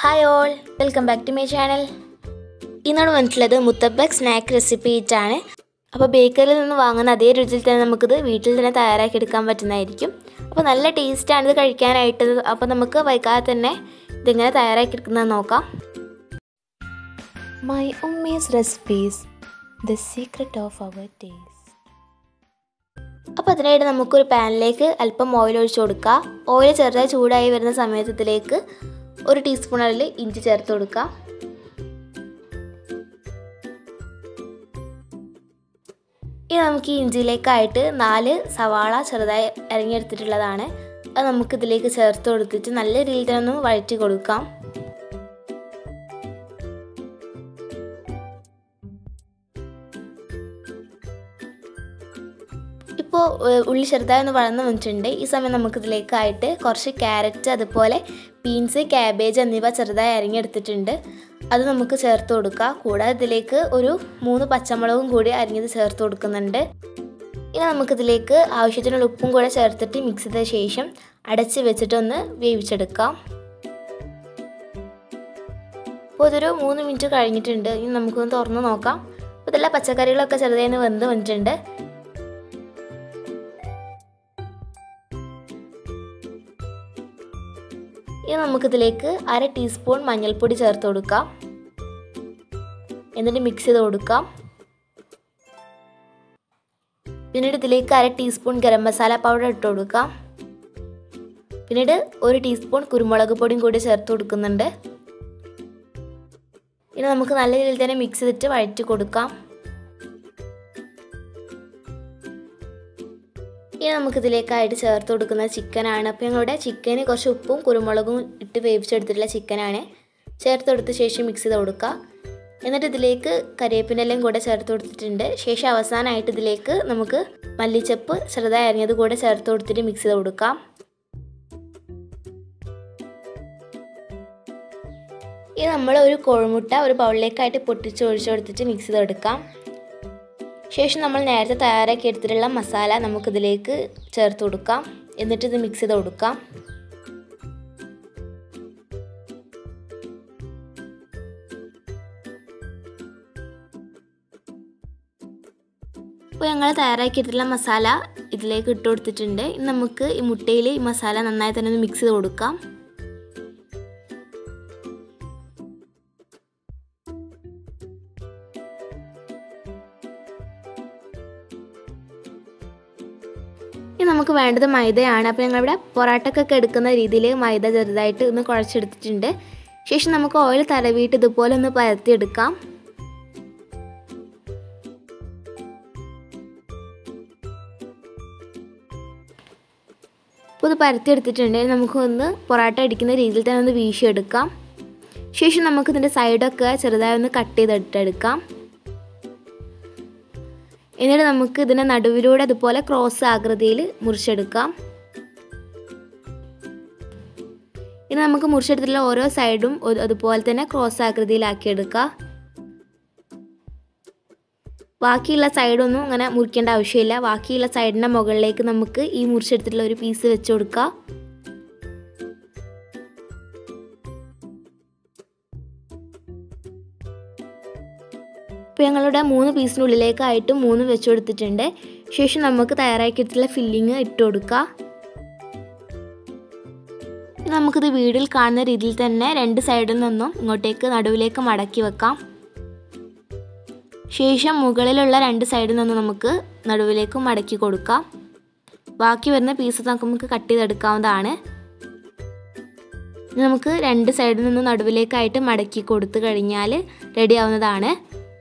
Hi all welcome back to my channel ഇന്നാണ് വന്നിട്ടുള്ളത് മുത്തബക് snack recipe ആയിട്ടാണ് അപ്പോൾ ബേക്കറിയിൽ നിന്ന് വാങ്ങുന്ന അതേ രുചിയിൽ തന്നെ നമുക്കിത് വീട്ടിൽ തന്നെ തയ്യാറാക്കി എടുക്കാൻ പറ്റുന്നതായിരിക്കും അപ്പോൾ നല്ല ടേസ്റ്റാണ് ഇത് കഴിക്കാനായിട്ട് അപ്പോൾ നമുക്ക് വൈകാതെ തന്നെ ഇതെങ്ങനെ തയ്യാറാക്കി എടുക്കുന്നത് നോക്കാം My Ummy's recipes, the secret of our taste. അപ്പോൾ അതിനായിട്ട് നമുക്കൊരു പാനിലേക്ക് അല്പം ഓയിൽ ഒഴിച്ച് കൊടുക്കുക ഓയിൽ ചെറുതായി ചൂടായി വരുന്ന സമയത്ത് ഇതിലേക്ക് ഒരു ടീസ്പൂൺ അളവിൽ ഇഞ്ചി ചേർത്ത് കൊടുക്കുക ഇനി നമുക്ക് ഈ ഇഞ്ചിയിലേക്കായിട്ട് നാല് സവാള ചെറുതായി അരിഞ്ഞെടുത്തിട്ടുള്ളതാണ് അത് നമുക്ക് ഇതിലേക്ക് ചേർത്ത് കൊടുത്തിട്ട് നല്ല രീതിയിൽ തന്നെ ഒന്ന് വഴറ്റി കൊടുക്കാം ഇപ്പോൾ ഉള്ളി ചെറുതായി ഒന്ന് വളർന്നു വന്നിട്ടുണ്ട് ഈ സമയം നമുക്കിതിലേക്കായിട്ട് കുറച്ച് ക്യാരറ്റ് അതുപോലെ ബീൻസ് ക്യാബേജ് എന്നിവ ചെറുതായി അരിഞ്ഞെടുത്തിട്ടുണ്ട് അത് നമുക്ക് ചേർത്ത് കൊടുക്കുക കൂടാതെ ഇതിലേക്ക് ഒരു മൂന്ന് പച്ചമുളകും കൂടി അരിഞ്ഞത് ചേർത്ത് കൊടുക്കുന്നുണ്ട് ഇനി നമുക്കിതിലേക്ക് ആവശ്യത്തിനുള്ള ഉപ്പും കൂടെ ചേർത്തിട്ട് മിക്സ് ചെയ്ത ശേഷം അടച്ച് വെച്ചിട്ടൊന്ന് വേവിച്ചെടുക്കാം അപ്പോൾ ഇതൊരു മൂന്ന് മിനിറ്റ് കഴിഞ്ഞിട്ടുണ്ട് ഇനി നമുക്കൊന്ന് തുറന്ന് നോക്കാം അപ്പോൾ ഇതെല്ലാം പച്ചക്കറികളൊക്കെ ചെറുതായി വെന്ത് വന്നിട്ടുണ്ട് ഇനി നമുക്കിതിലേക്ക് അര ടീസ്പൂൺ മഞ്ഞൾപ്പൊടി ചേർത്ത് കൊടുക്കാം എന്നിട്ട് മിക്സ് ചെയ്ത് കൊടുക്കാം പിന്നീട് ഇതിലേക്ക് അര ടീസ്പൂൺ ഗരം മസാല പൗഡർ ഇട്ട് കൊടുക്കാം പിന്നീട് ഒരു ടീസ്പൂൺ കുരുമുളക് പൊടിയും കൂടി ചേർത്ത് കൊടുക്കുന്നുണ്ട് ഇനി നമുക്ക് നല്ല രീതിയിൽ തന്നെ മിക്സ് ചെയ്തിട്ട് വഴറ്റി കൊടുക്കാം ഇനി നമുക്കിതിലേക്കായിട്ട് ചേർത്ത് കൊടുക്കുന്ന ചിക്കനാണ് അപ്പോൾ ഞങ്ങളുടെ ചിക്കന് കുറച്ച് ഉപ്പും കുരുമുളകും ഇട്ട് വേവിച്ചെടുത്തിട്ടുള്ള ചിക്കനാണ് ചേർത്ത് കൊടുത്ത ശേഷം മിക്സ് ചെയ്ത് കൊടുക്കുക എന്നിട്ട് ഇതിലേക്ക് കരിവേപ്പിനെല്ലാം കൂടെ ചേർത്ത് കൊടുത്തിട്ടുണ്ട് ശേഷം അവസാനമായിട്ട് ഇതിലേക്ക് നമുക്ക് മല്ലിച്ചപ്പ് ചെറുതായി അരിഞ്ഞത് കൂടെ ചേർത്ത് കൊടുത്തിട്ട് മിക്സ് ചെയ്ത് കൊടുക്കാം ഇത് നമ്മൾ ഒരു കോഴിമുട്ട ഒരു ബൗളിലേക്കായിട്ട് പൊട്ടിച്ച് ഒഴിച്ചു കൊടുത്തിട്ട് മിക്സ് ചെയ്തെടുക്കാം ശേഷം നമ്മൾ നേരത്തെ തയ്യാറാക്കി എടുത്തിട്ടുള്ള മസാല നമുക്കിതിലേക്ക് ചേർത്ത് കൊടുക്കാം എന്നിട്ട് ഇത് മിക്സ് ചെയ്ത് കൊടുക്കാം ഇപ്പോൾ ഞങ്ങൾ തയ്യാറാക്കിയിട്ടുള്ള മസാല ഇതിലേക്ക് ഇട്ട് കൊടുത്തിട്ടുണ്ട് ഇനി നമുക്ക് ഈ മുട്ടയിൽ ഈ മസാല നന്നായി തന്നെ ഒന്ന് മിക്സ് ചെയ്ത് കൊടുക്കാം ഇനി നമുക്ക് വേണ്ടത് മൈദയാണ് അപ്പോൾ ഞങ്ങളിവിടെ പൊറാട്ടക്കൊക്കെ എടുക്കുന്ന രീതിയിൽ മൈദ ചെറുതായിട്ട് ഒന്ന് കുഴച്ചെടുത്തിട്ടുണ്ട് ശേഷം നമുക്ക് ഓയിൽ തടവിയിട്ട് ഇതുപോലെ ഒന്ന് പരത്തിയെടുക്കാം അപ്പോൾ ഇത് പരത്തിയെടുത്തിട്ടുണ്ട് നമുക്കൊന്ന് പൊറാട്ട അടിക്കുന്ന രീതിയിൽ തന്നെ ഒന്ന് വീശിയെടുക്കാം ശേഷം നമുക്ക് ഇതിൻ്റെ സൈഡൊക്കെ ചെറുതായി ഒന്ന് കട്ട് ചെയ്തിട്ടെടുക്കാം എന്നിട്ട് നമുക്ക് ഇതിനെ നടുവിലൂടെ അതുപോലെ ക്രോസ് ആകൃതിയിൽ മുറിച്ചെടുക്കാം ഇനി നമുക്ക് മുറിച്ചെടുത്തിട്ടുള്ള ഓരോ സൈഡും അതുപോലെ തന്നെ ക്രോസ് ആകൃതിയിലാക്കിയെടുക്കുക ബാക്കിയുള്ള സൈഡൊന്നും അങ്ങനെ മുറിക്കേണ്ട ആവശ്യമില്ല ബാക്കിയുള്ള സൈഡിൻ്റെ മുകളിലേക്ക് നമുക്ക് ഈ മുറിച്ചെടുത്തിട്ടുള്ള ഒരു പീസ് വെച്ച് കൊടുക്കാം ഇപ്പോൾ ഞങ്ങളുടെ മൂന്ന് പീസിനുള്ളിലേക്കായിട്ട് മൂന്ന് വെച്ച് കൊടുത്തിട്ടുണ്ട് ശേഷം നമുക്ക് തയ്യാറാക്കിയിട്ടുള്ള ഫില്ലിങ് ഇട്ട് കൊടുക്കുക നമുക്കിത് വീടിൽ കാണുന്ന രീതിയിൽ തന്നെ രണ്ട് സൈഡിൽ നിന്നും ഇങ്ങോട്ടേക്ക് നടുവിലേക്ക് മടക്കി വെക്കാം ശേഷം മുകളിലുള്ള രണ്ട് സൈഡിൽ നിന്നും നമുക്ക് നടുവിലേക്ക് മടക്കി കൊടുക്കാം ബാക്കി വരുന്ന പീസ് നമുക്ക് കട്ട് ചെയ്തെടുക്കാവുന്നതാണ് നമുക്ക് രണ്ട് സൈഡിൽ നിന്നും നടുവിലേക്കായിട്ട് മടക്കി കൊടുത്തു കഴിഞ്ഞാൽ റെഡി ആവുന്നതാണ്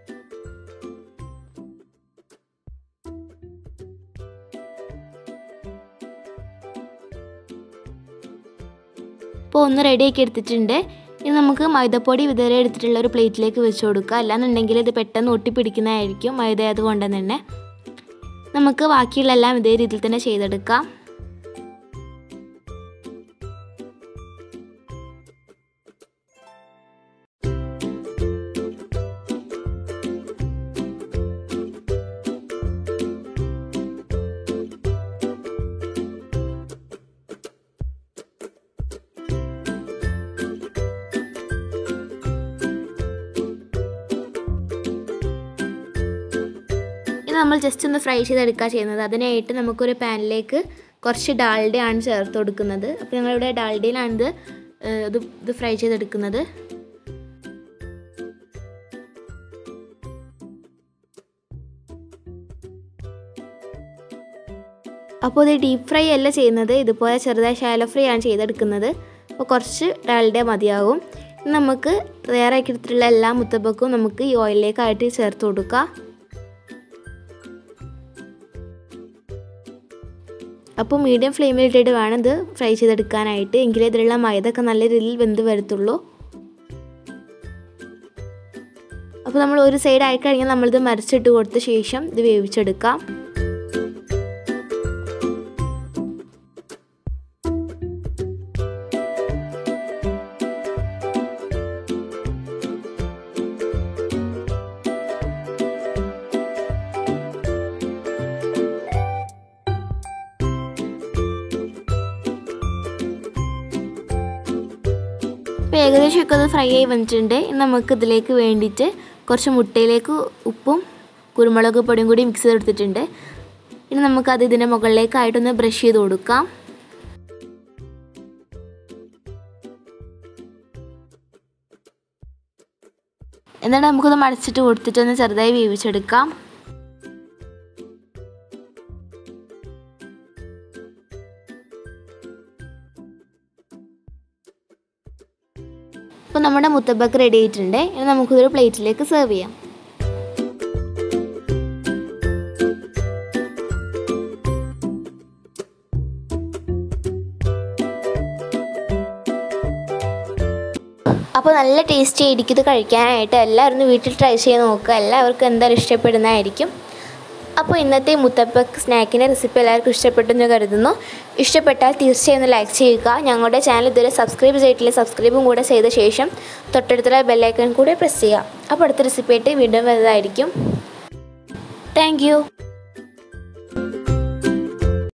ഇപ്പോൾ ഒന്ന് റെഡിയാക്കി എടുത്തിട്ടുണ്ട് ഇനി നമുക്ക് മൈദപ്പൊടി വിതറി എടുത്തിട്ടുള്ള ഒരു പ്ലേറ്റിലേക്ക് വെച്ച് കൊടുക്കുക അല്ലാന്നുണ്ടെങ്കിൽ ഇത് പെട്ടെന്ന് ഒട്ടിപ്പിടിക്കുന്നതായിരിക്കും മൈദ അതുകൊണ്ട് തന്നെ നമുക്ക് ബാക്കിയുള്ള എല്ലാം ഇതേ രീതിയിൽ തന്നെ ചെയ്തെടുക്കാം നമ്മൾ ജസ്റ്റ് ഒന്ന് ഫ്രൈ ചെയ്തെടുക്കുക ചെയ്യുന്നത് അതിനായിട്ട് നമുക്കൊരു പാനിലേക്ക് കുറച്ച് ഡാൽഡയാണ് ചേർത്ത് കൊടുക്കുന്നത് അപ്പോൾ ഞങ്ങളിവിടെ ഡാൽഡയിലാണ് ഇത് ഏഹ്, ഇത് ഇത് ഫ്രൈ ചെയ്തെടുക്കുന്നത് അപ്പോൾ ഇത് ഡീപ്പ് ഫ്രൈ അല്ല ചെയ്യുന്നത് ഇതുപോലെ ചെറുതായി ഷാലോ ഫ്രൈ ആണ് ചെയ്തെടുക്കുന്നത് അപ്പോൾ കുറച്ച് ഡാൽഡ മതിയാകും ഇനി നമുക്ക് തയ്യാറാക്കി എടുത്തിട്ടുള്ള എല്ലാ മുത്തപ്പക്കും നമുക്ക് ഈ ഓയിലിലേക്കായിട്ട് ചേർത്ത് കൊടുക്കാം അപ്പോൾ മീഡിയം ഫ്ലെയിമിൽ ഇട്ടിട്ട് വേണം ഇത് ഫ്രൈ ചെയ്തെടുക്കാനായിട്ട് എങ്കിലേ ഇതിലുള്ള മൈദൊക്കെ നല്ല രീതിയിൽ വെന്ത് വരത്തുള്ളൂ അപ്പോൾ നമ്മൾ ഒരു സൈഡ് ആയി കഴിഞ്ഞാൽ നമ്മളിത് മറിച്ചിട്ട് കൊടുത്ത ശേഷം ഇത് വേവിച്ചെടുക്കാം ഇപ്പോൾ ഏകദേശം ഒക്കെ അത് ഫ്രൈ ആയി വന്നിട്ടുണ്ട് ഇനി നമുക്ക് ഇതിലേക്ക് വേണ്ടിയിട്ട് കുറച്ച് മുട്ടയിലേക്ക് ഉപ്പും കുരുമുളക് പൊടിയും കൂടി മിക്സ് ചെയ്തെടുത്തിട്ടുണ്ട് ഇനി നമുക്കത് ഇതിൻ്റെ മുകളിലേക്കായിട്ടൊന്ന് ബ്രഷ് ചെയ്ത് കൊടുക്കാം എന്നിട്ട് നമുക്കത് മടച്ചിട്ട് കൊടുത്തിട്ടൊന്ന് ചെറുതായി വേവിച്ചെടുക്കാം അപ്പോൾ നമ്മുടെ മുത്തബക്ക് റെഡി ആയിട്ടുണ്ട് ഇനി നമുക്കിതൊരു പ്ലേറ്റിലേക്ക് സെർവ് ചെയ്യാം അപ്പോൾ നല്ല ടേസ്റ്റി ആയിരിക്കും ഇത് കഴിക്കാനായിട്ട് എല്ലാവരും ഒന്ന് വീട്ടിൽ ട്രൈ ചെയ്ത് നോക്കുക എല്ലാവർക്കും എന്തായാലും ഇഷ്ടപ്പെടുന്നതായിരിക്കും അപ്പോൾ ഇന്നത്തെ മുത്തപ്പക്ക് സ്നാക്കിൻ്റെ റെസിപ്പി എല്ലാവർക്കും ഇഷ്ടപ്പെട്ടെന്ന് കരുതുന്നു ഇഷ്ടപ്പെട്ടാൽ തീർച്ചയായും ഒന്ന് ലൈക്ക് ചെയ്യുക ഞങ്ങളുടെ ചാനൽ ഇതുവരെ സബ്സ്ക്രൈബ് ചെയ്തിട്ടില്ല സബ്സ്ക്രൈബും കൂടെ ചെയ്ത ശേഷം തൊട്ടടുത്തുള്ള ബെല്ലൈക്കൺ കൂടെ പ്രസ് ചെയ്യുക അപ്പോൾ അടുത്ത റെസിപ്പി ആയിട്ട് വീണ്ടും വരുന്നതായിരിക്കും താങ്ക്